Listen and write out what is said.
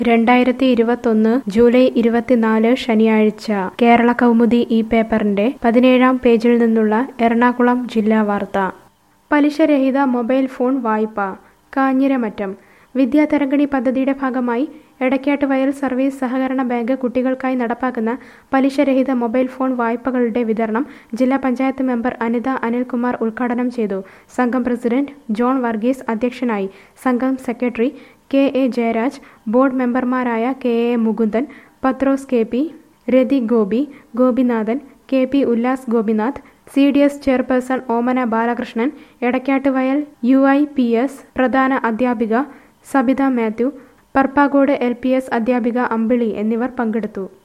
രണ്ടായിരത്തി ഇരുപത്തൊന്ന് ജൂലൈ ഇരുപത്തിനാല് ശനിയാഴ്ച കേരള കൗമുദി ഈ പേപ്പറിന്റെ പതിനേഴാം പേജിൽ നിന്നുള്ള എറണാകുളം ജില്ലാ വാർത്ത പലിശരഹിത മൊബൈൽ ഫോൺ വായ്പ കാഞ്ഞിരമറ്റം വിദ്യാതരംഗിണി പദ്ധതിയുടെ ഭാഗമായി എടക്കാട്ട് വയൽ സർവീസ് സഹകരണ ബാങ്ക് കുട്ടികൾക്കായി നടപ്പാക്കുന്ന പലിശരഹിത മൊബൈൽ ഫോൺ വായ്പകളുടെ വിതരണം ജില്ലാ പഞ്ചായത്ത് മെമ്പർ അനിത അനിൽകുമാർ ഉദ്ഘാടനം ചെയ്തു സംഘം പ്രസിഡന്റ് ജോൺ വർഗീസ് അധ്യക്ഷനായി സംഘം secretary K A Jayaraj board മെമ്പർമാരായ K A Mukundan Pathrose K P Rathi Gopi Gopinathan K P Ullas Gopinath C D S chairperson Omana Balakrishnan Edakkattuvayal U I P S പ്രധാന അധ്യാപിക Sabitha Mathew Parppagod L P S അധ്യാപിക അമ്പിളി എന്നിവർ പങ്കെടുത്തു